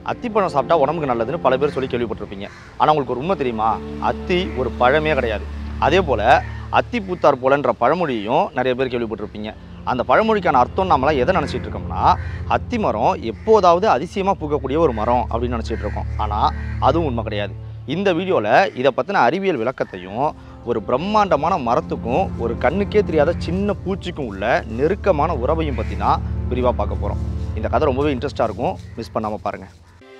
அத்திப்பழம் சாப்பிட்டா உடம்புக்கு நல்லதுன்னு பல பேர் சொல்லி கேள்விப்பட்டிருப்பீங்க ஆனால் உங்களுக்கு ஒரு உண்மை தெரியுமா அத்தி ஒரு பழமே கிடையாது அதே போல் அத்தி பூத்தார் போலன்ற பழமொழியும் நிறைய பேர் கேள்விப்பட்டிருப்பீங்க அந்த பழமொழிக்கான அர்த்தம் நம்மளாம் எதை நினச்சிட்டு இருக்கோம்னா அத்தி மரம் எப்போதாவது அதிசயமாக பூக்கக்கூடிய ஒரு மரம் அப்படின்னு நினச்சிட்டு இருக்கோம் ஆனால் அதுவும் உண்மை கிடையாது இந்த வீடியோவில் இதை பற்றின அறிவியல் விளக்கத்தையும் ஒரு பிரம்மாண்டமான மரத்துக்கும் ஒரு கண்ணுக்கே தெரியாத சின்ன பூச்சிக்கும் உள்ள நெருக்கமான உறவையும் பற்றி தான் விரிவாக பார்க்க போகிறோம் இந்த கதை ரொம்பவே இன்ட்ரெஸ்ட்டாக இருக்கும் மிஸ் பண்ணாமல் பாருங்கள்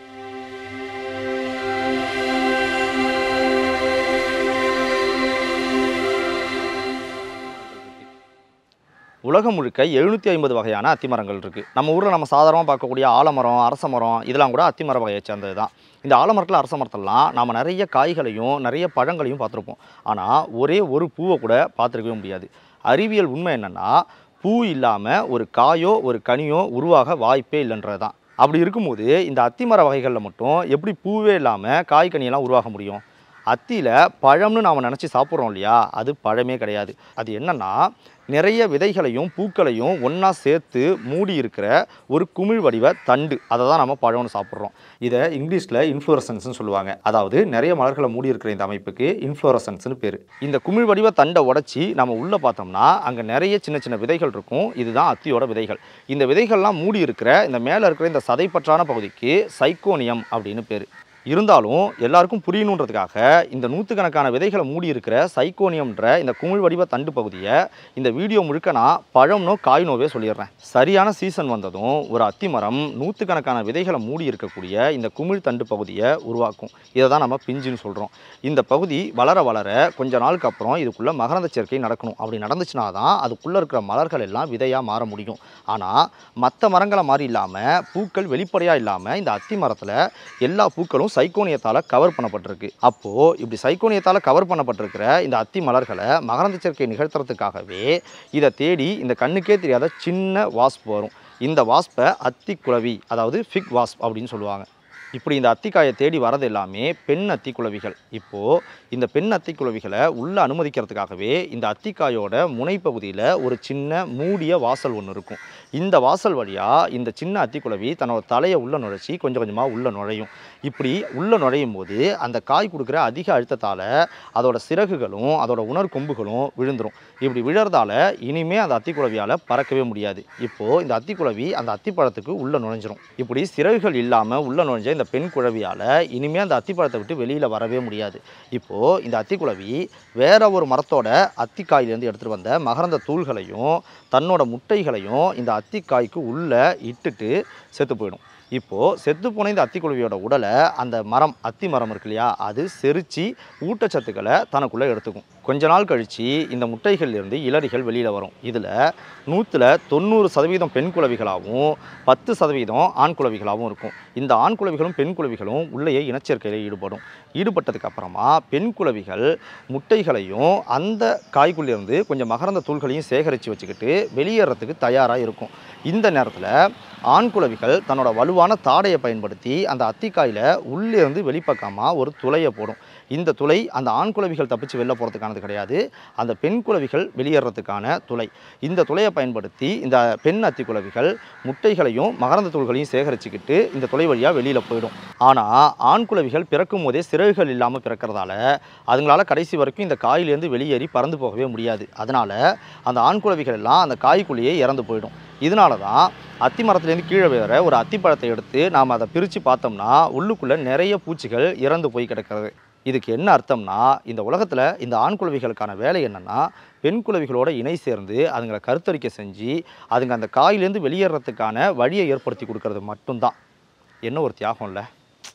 உலகம் முழுக்க எழுநூற்றி ஐம்பது வகையான அத்திமரங்கள் இருக்குது நம்ம ஊரில் நம்ம சாதாரணமாக பார்க்கக்கூடிய ஆலமரம் அரச மரம் இதெல்லாம் கூட அத்திமர வகையை சேர்ந்தது தான் இந்த ஆலமரத்தில் அரச மரத்தெல்லாம் நாம் நிறைய காய்களையும் நிறைய பழங்களையும் பார்த்துருப்போம் ஆனால் ஒரே ஒரு பூவை கூட பார்த்துருக்கவே முடியாது அறிவியல் உண்மை என்னென்னா பூ இல்லாமல் ஒரு காயோ ஒரு கனியோ உருவாக வாய்ப்பே இல்லைன்றது தான் அப்படி இருக்கும்போது இந்த அத்திமர வகைகளில் மட்டும் எப்படி பூவே இல்லாமல் காய் கனியெல்லாம் உருவாக முடியும் அத்தியில் பழம்னு நாம் நினச்சி சாப்பிட்றோம் இல்லையா அது பழமே கிடையாது அது என்னன்னா நிறைய விதைகளையும் பூக்களையும் ஒன்றா சேர்த்து மூடி இருக்கிற ஒரு குமிழ் வடிவ தண்டு அதை தான் நம்ம பழம்னு சாப்பிட்றோம் இதை இங்கிலீஷில் இன்ஃப்ளோரசன்ஸ்னு சொல்லுவாங்க அதாவது நிறைய மலர்களை மூடி இருக்கிற இந்த அமைப்புக்கு இன்ஃப்ளோரசன்ஸ்னு பேர் இந்த குமிழ் வடிவ தண்டை உடைச்சி நம்ம உள்ளே பார்த்தோம்னா அங்கே நிறைய சின்ன சின்ன விதைகள் இருக்கும் இதுதான் அத்தியோட விதைகள் இந்த விதைகள்லாம் மூடி இருக்கிற இந்த மேலே இருக்கிற இந்த சதைப்பற்றான பகுதிக்கு சைக்கோனியம் அப்படின்னு பேர் இருந்தாலும் எல்லாருக்கும் புரியணுன்றதுக்காக இந்த நூற்றுக்கணக்கான விதைகளை மூடி இருக்கிற சைக்கோனியம்ன்ற இந்த குமிழ் வடிவ தண்டு பகுதியை இந்த வீடியோ முழுக்க நான் பழம்னோ காய்னோவே சொல்லிடுறேன் சரியான சீசன் வந்ததும் ஒரு அத்திமரம் நூற்றுக்கணக்கான விதைகளை மூடி இருக்கக்கூடிய இந்த குமிழ் தண்டு பகுதியை உருவாக்கும் இதை தான் நம்ம பிஞ்சுன்னு சொல்கிறோம் இந்த பகுதி வளர வளர கொஞ்ச நாளுக்கு அப்புறம் இதுக்குள்ளே மகரந்த சேர்க்கை நடக்கணும் அப்படி நடந்துச்சுனா தான் அதுக்குள்ளே இருக்கிற மலர்கள் எல்லாம் விதையாக மாற முடியும் ஆனால் மற்ற மரங்களை மாதிரி இல்லாமல் பூக்கள் வெளிப்படையாக இல்லாமல் இந்த அத்தி மரத்தில் எல்லா பூக்களும் சைக்கோனியத்தால் கவர் பண்ணப்பட்டிருக்கு அப்போது இப்படி சைக்கோனியத்தால் கவர் பண்ணப்பட்டிருக்கிற இந்த அத்தி மலர்களை மகரந்த சேர்க்கை நிகழ்த்துறதுக்காகவே இதை தேடி இந்த கண்ணுக்கே தெரியாத சின்ன வாஸ்ப் வரும் இந்த வாஸ்பை அத்தி குளவி அதாவது ஃபிக் வாஸ்ப் அப்படின்னு சொல்லுவாங்க இப்படி இந்த அத்திக்காயை தேடி வரது எல்லாமே பெண் அத்தி குளவிகள் இப்போது இந்த பெண் அத்தி குளவிகளை உள்ளே அனுமதிக்கிறதுக்காகவே இந்த அத்திக்காயோட முனைப்பகுதியில் ஒரு சின்ன மூடிய வாசல் ஒன்று இருக்கும் இந்த வாசல் வழியாக இந்த சின்ன அத்திக்குளவி தன்னோட தலையை உள்ளே நுழைச்சி கொஞ்சம் கொஞ்சமாக உள்ளே நுழையும் இப்படி உள்ளே நுழையும் போது அந்த காய் கொடுக்குற அதிக அழுத்தத்தால் அதோட சிறகுகளும் அதோட உணர் கொம்புகளும் விழுந்துரும் இப்படி விழறதால இனிமே அந்த அத்திக்குளவியால் பறக்கவே முடியாது இப்போது இந்த அத்திக்குளவி அந்த அத்திப்பழத்துக்கு உள்ளே நுழைஞ்சிரும் இப்படி சிறகுகள் இல்லாமல் உள்ளே நுழைஞ்ச இந்த பெண் குழவியால் இனிமே அந்த அத்திப்பழத்தை விட்டு வெளியில் வரவே முடியாது இப்போது இந்த அத்திக்குளவி வேற ஒரு மரத்தோட அத்திக்காயிலேருந்து எடுத்துகிட்டு வந்த மகரந்த தூள்களையும் தன்னோட முட்டைகளையும் இந்த அத்திக்காய்க்கு உள்ளே இட்டுட்டு செத்து போயிடும் இப்போது செத்து போன இந்த அத்திக்குழவியோட உடலை அந்த மரம் அத்தி மரம் இருக்கு இல்லையா அது செரித்து ஊட்டச்சத்துக்களை தனக்குள்ளே எடுத்துக்கும் கொஞ்ச நாள் கழித்து இந்த முட்டைகள்லேருந்து இளறிகள் வெளியில் வரும் இதில் நூற்றில் தொண்ணூறு சதவீதம் பெண் குளவிகளாகவும் பத்து சதவீதம் ஆண் குளவிகளாகவும் இருக்கும் இந்த ஆண் குளவிகளும் பெண் குளவிகளும் உள்ளேயே இனச்சேர்க்கையில் ஈடுபடும் ஈடுபட்டதுக்கு அப்புறமா பெண் குளவிகள் முட்டைகளையும் அந்த காய்க்குள்ளேருந்து கொஞ்சம் மகரந்த தூள்களையும் சேகரித்து வச்சுக்கிட்டு வெளியேறதுக்கு தயாராக இருக்கும் இந்த நேரத்தில் ஆண் குளவிகள் தன்னோட வலுவான தாடையை பயன்படுத்தி அந்த அத்திக்காயில் உள்ளேருந்து வெளிப்பக்கமாக ஒரு துளையை போடும் இந்த துளை அந்த ஆண் குளவிகள் தப்பிச்சு வெளில போகிறதுக்கானது கிடையாது அந்த பெண் குளவிகள் வெளியேறதுக்கான துளை இந்த துளையை பயன்படுத்தி இந்த பெண் அத்தி குளவிகள் முட்டைகளையும் மகரந்த தூள்களையும் சேகரிச்சுக்கிட்டு இந்த துளை வழியாக வெளியில் போயிடும் ஆனால் ஆண் குளவிகள் பிறக்கும் போதே சிறகுகள் இல்லாமல் பிறக்கிறதால அதுங்களால கடைசி வரைக்கும் இந்த காயிலேருந்து வெளியேறி பறந்து போகவே முடியாது அதனால் அந்த ஆண் குளவிகள் எல்லாம் அந்த காய்க்குள்ளேயே இறந்து போயிடும் இதனால தான் அத்தி மரத்துலேருந்து கீழே வேற ஒரு அத்திப்பழத்தை எடுத்து நாம் அதை பிரித்து பார்த்தோம்னா உள்ளுக்குள்ளே நிறைய பூச்சிகள் இறந்து போய் கிடக்கிறது இதுக்கு என்ன அர்த்தம்னா இந்த உலகத்தில் இந்த ஆண் குளவிகளுக்கான வேலை என்னென்னா பெண் குளவிகளோட இணை சேர்ந்து அதுங்களை கருத்தரிக்கை செஞ்சு அதுங்க அந்த காயிலேருந்து வெளியேறதுக்கான வழியை ஏற்படுத்தி கொடுக்கறது மட்டும்தான் என்ன ஒரு தியாகம் இல்லை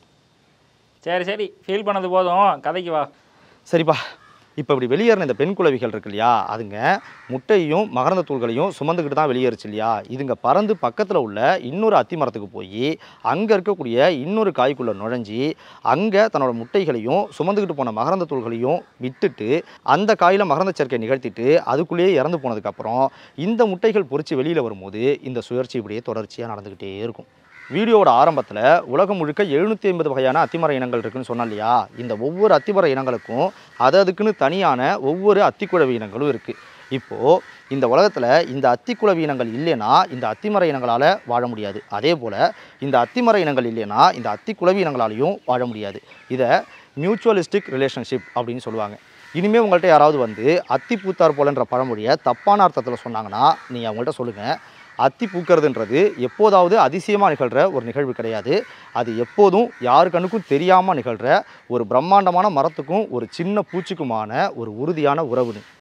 சரி சரி ஃபீல் பண்ணது போதும் கதைக்கு வா சரிப்பா இப்போ இப்படி வெளியேறின இந்த பெண் குளவிகள் இருக்கு இல்லையா அதுங்க முட்டையும் மகரந்த தூள்களையும் சுமந்துக்கிட்டு தான் வெளியேறுச்சு இல்லையா இதுங்க பறந்து பக்கத்தில் உள்ள இன்னொரு அத்தி மரத்துக்கு போய் அங்கே இருக்கக்கூடிய இன்னொரு காய்க்குள்ளே நுழைஞ்சி அங்கே தன்னோட முட்டைகளையும் சுமந்துக்கிட்டு போன மகரந்த தூள்களையும் விட்டுட்டு அந்த காயில் மகரந்த சேர்க்கை நிகழ்த்திட்டு அதுக்குள்ளேயே இறந்து போனதுக்கப்புறம் இந்த முட்டைகள் பொறிச்சு வெளியில் வரும்போது இந்த சுழற்சி இப்படியே தொடர்ச்சியாக நடந்துக்கிட்டே இருக்கும் வீடியோவோட ஆரம்பத்தில் உலகம் முழுக்க எழுநூற்றி ஐம்பது வகையான அத்திமர இனங்கள் இருக்குன்னு சொன்னேன் இல்லையா இந்த ஒவ்வொரு அத்திமர இனங்களுக்கும் அது அதுக்குன்னு தனியான ஒவ்வொரு அத்திக்குழவி இனங்களும் இருக்குது இப்போது இந்த உலகத்தில் இந்த அத்திக்குளவி இனங்கள் இல்லைன்னா இந்த அத்திமர இனங்களால் வாழ முடியாது அதே போல் இந்த அத்திமர இனங்கள் இல்லைன்னா இந்த அத்திக்குளவி இனங்களாலையும் வாழ முடியாது இதை மியூச்சுவலிஸ்டிக் ரிலேஷன்ஷிப் அப்படின்னு சொல்லுவாங்க இனிமேல் உங்கள்கிட்ட யாராவது வந்து அத்தி பூத்தார் போலன்ற பழமொழியை தப்பான அர்த்தத்தில் சொன்னாங்கன்னா நீங்கள் அவங்கள்ட்ட சொல்லுங்கள் அத்தி பூக்கிறதுன்றது எப்போதாவது அதிசயமாக நிகழ்கிற ஒரு நிகழ்வு கிடையாது அது எப்போதும் யாரு கண்ணுக்கும் தெரியாமல் நிகழ்கிற ஒரு பிரம்மாண்டமான மரத்துக்கும் ஒரு சின்ன பூச்சிக்குமான ஒரு உறுதியான உறவுன்னு